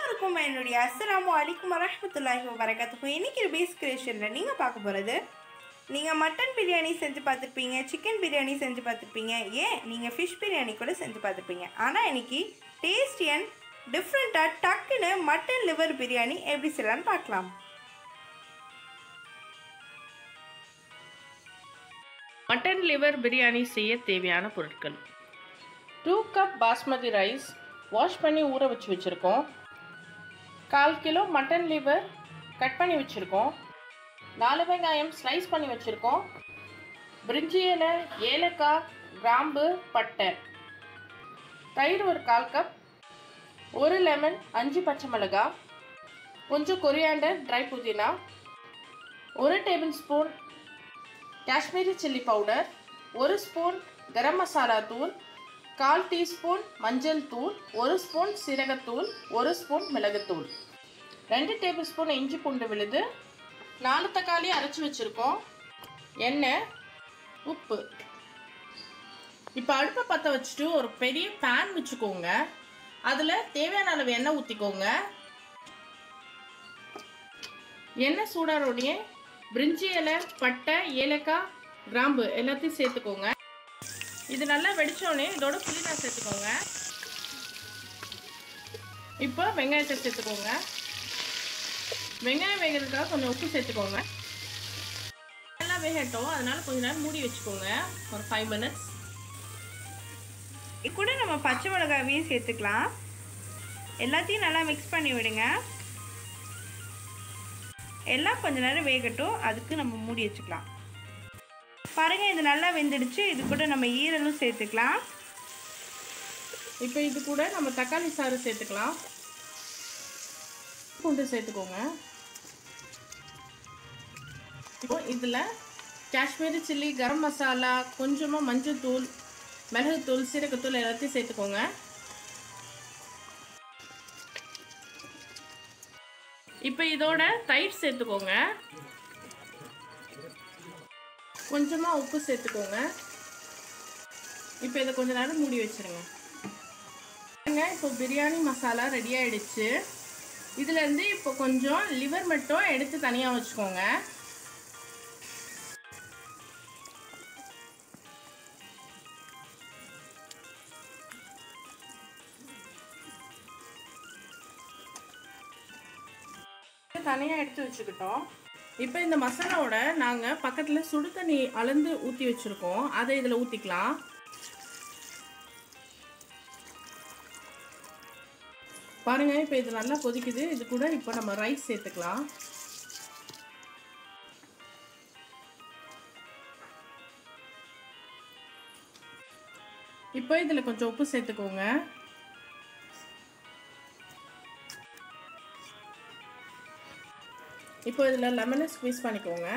எல்லாருக்கும் என்னுடைய அஸ்ஸலாமு அலைக்கும் வரஹ்மத்துல்லாஹி வபரகாத்துஹு இன்னைக்கு பேஸ் கிரியேஷனில் நீங்கள் பார்க்க போகிறது நீங்கள் மட்டன் பிரியாணி செஞ்சு பார்த்துருப்பீங்க சிக்கன் பிரியாணி செஞ்சு பார்த்துருப்பீங்க ஏன் நீங்கள் ஃபிஷ் பிரியாணி கூட செஞ்சு பார்த்துருப்பீங்க ஆனால் இன்னைக்கு டேஸ்டி அண்ட் டிஃப்ரெண்ட்டாக டக்குன்னு மட்டன் லிவர் பிரியாணி எப்படி செய்யலாம்னு பார்க்கலாம் மட்டன் லிவர் பிரியாணி செய்ய தேவையான பொருட்கள் two cup basmati rice wash பண்ணி ஊற வச்சு வச்சுருக்கோம் கால் கிலோ மட்டன் லிவர் கட் பண்ணி வச்சுருக்கோம் நாலு வெங்காயம் ஸ்லைஸ் பண்ணி வச்சுருக்கோம் பிரிஞ்சி இலை ஏலக்காய் கிராம்பு பட்டை தயிர் ஒரு கால் கப் ஒரு லெமன் அஞ்சு பச்சை மிளகாய் கொஞ்சம் கொரியாண்டர் ட்ரை புதினா ஒரு tablespoon Kashmiri chilli powder ஒரு ஸ்பூன் கரம் மசாலா தூள் கால் டீஸ்பூன் மஞ்சள் தூள் ஒரு ஸ்பூன் சீரகத்தூள் ஒரு ஸ்பூன் மிளகுத்தூள் ரெண்டு டேபிள் ஸ்பூன் இஞ்சி பூண்டு விழுது நாலு தக்காளி அரைச்சி வச்சுருக்கோம் எண்ணெய் உப்பு இப்போ அடுப்பை பற்ற வச்சுட்டு ஒரு பெரிய பேன் வச்சுக்கோங்க அதில் தேவையான அளவு எண்ணெய் ஊற்றிக்கோங்க எண்ணெய் சூடாரோடையே பிரிஞ்சி இலை பட்டை ஏலக்காய் கிராம்பு எல்லாத்தையும் சேர்த்துக்கோங்க இது நல்லா வெடிச்சோடனே இதோட புதினா சேர்த்துக்கோங்க இப்போ வெங்காயத்தை சேர்த்துக்கோங்க வெங்காயம் வேகிறதுக்காக கொஞ்சம் உப்பு சேர்த்துக்கோங்க நல்லா வேகட்டும் அதனால கொஞ்ச நேரம் மூடி வச்சுக்கோங்க ஒரு ஃபைவ் மினிட்ஸ் இது கூட நம்ம பச்சை மிளகாவையும் சேர்த்துக்கலாம் எல்லாத்தையும் நல்லா மிக்ஸ் பண்ணி விடுங்க எல்லாம் கொஞ்ச நேரம் வேகட்டும் அதுக்கு நம்ம மூடி வச்சுக்கலாம் பாருங்கள் இது நல்லா வெந்துடுச்சு இது கூட நம்ம ஈரலும் சேர்த்துக்கலாம் இப்போ இது கூட நம்ம தக்காளி சாறு சேர்த்துக்கலாம் பூண்டு சேர்த்துக்கோங்க இப்போ இதில் காஷ்மீரி சில்லி கரம் மசாலா கொஞ்சமாக மஞ்சள் தூள் மிளகுத்தூள் சீரகத்தூள் எல்லாத்தையும் சேர்த்துக்கோங்க இப்போ இதோட தயிர் சேர்த்துக்கோங்க கொஞ்சமாக உப்பு சேர்த்துக்கோங்க இப்போ இதை கொஞ்ச நேரம் மூடி வச்சுருங்க இப்போ பிரியாணி மசாலா ரெடி ஆயிடுச்சு இதுலேருந்து இப்போ கொஞ்சம் லிவர் மட்டும் எடுத்து தனியாக வச்சுக்கோங்க தனியாக எடுத்து வச்சுக்கிட்டோம் இப்போ இந்த மசாலாவோட நாங்கள் பக்கத்தில் சுடு தண்ணி அளந்து ஊற்றி வச்சுருக்கோம் அதை இதில் ஊற்றிக்கலாம் பாருங்க இப்போ இது நல்லா கொதிக்குது இது கூட இப்போ நம்ம ரைஸ் சேர்த்துக்கலாம் இப்போ இதில் கொஞ்சம் உப்பு சேர்த்துக்கோங்க இப்போ இதில் லெமனை ஸ்குவீஸ் பண்ணிக்கோங்க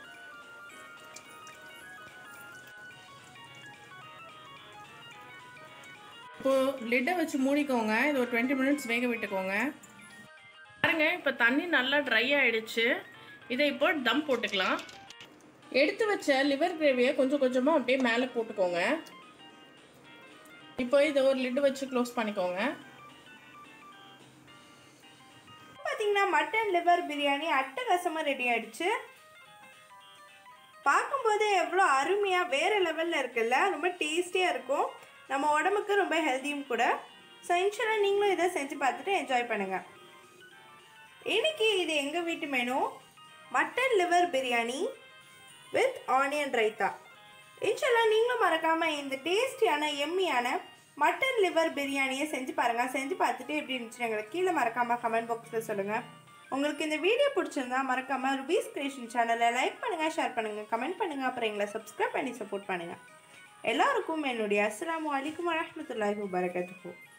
இப்போது லிட்டை வச்சு மூடிக்கோங்க இது ஒரு டுவெண்ட்டி மினிட்ஸ் வேக விட்டுக்கோங்க பாருங்க இப்போ தண்ணி நல்லா ட்ரை ஆகிடுச்சு இதை இப்போ தம் போட்டுக்கலாம் எடுத்து வச்ச லிவர் கிரேவியை கொஞ்சம் கொஞ்சமாக அப்படியே மேலே போட்டுக்கோங்க இப்போ இதை ஒரு லிட்டு வச்சு க்ளோஸ் பண்ணிக்கோங்க பார்த்தீங்கன்னா மட்டன் லிவர் பிரியாணி அட்டகாசமாக ரெடி ஆயிடுச்சு பார்க்கும்போது எவ்வளோ அருமையாக வேறு லெவலில் இருக்குல்ல ரொம்ப டேஸ்டியாக இருக்கும் நம்ம உடம்புக்கு ரொம்ப ஹெல்த்தியும் கூட ஸோ இன்ஷாலாக நீங்களும் இதை செஞ்சு பார்த்துட்டு என்ஜாய் பண்ணுங்கள் இன்னைக்கு இது எங்கள் வீட்டு menu mutton liver biryani with onion raita இன்ஷாலாக நீங்களும் மறக்காமல் இந்த டேஸ்டியான எம்மியான மட்டன் லிவர் பிரியாணியை செஞ்சு பாருங்கள் செஞ்சு பார்த்துட்டு எப்படி இருந்துச்சு எங்களுக்கு கீழே மறக்காமல் கமெண்ட் பாக்ஸில் சொல்லுங்கள் உங்களுக்கு இந்த வீடியோ பிடிச்சிருந்தா மறக்காமல் ருபீஸ் கிரியேஷன் சேனலை லைக் பண்ணுங்கள் ஷேர் பண்ணுங்கள் கமெண்ட் பண்ணுங்கள் அப்புறம் எங்களை சப்ஸ்கிரைப் பண்ணி சப்போர்ட் பண்ணுங்கள் எல்லாருக்கும் என்னுடைய அஸ்ஸலாமு அலைக்கும் வரஹ்மத்துல்லாஹி வபரகாத்துஹு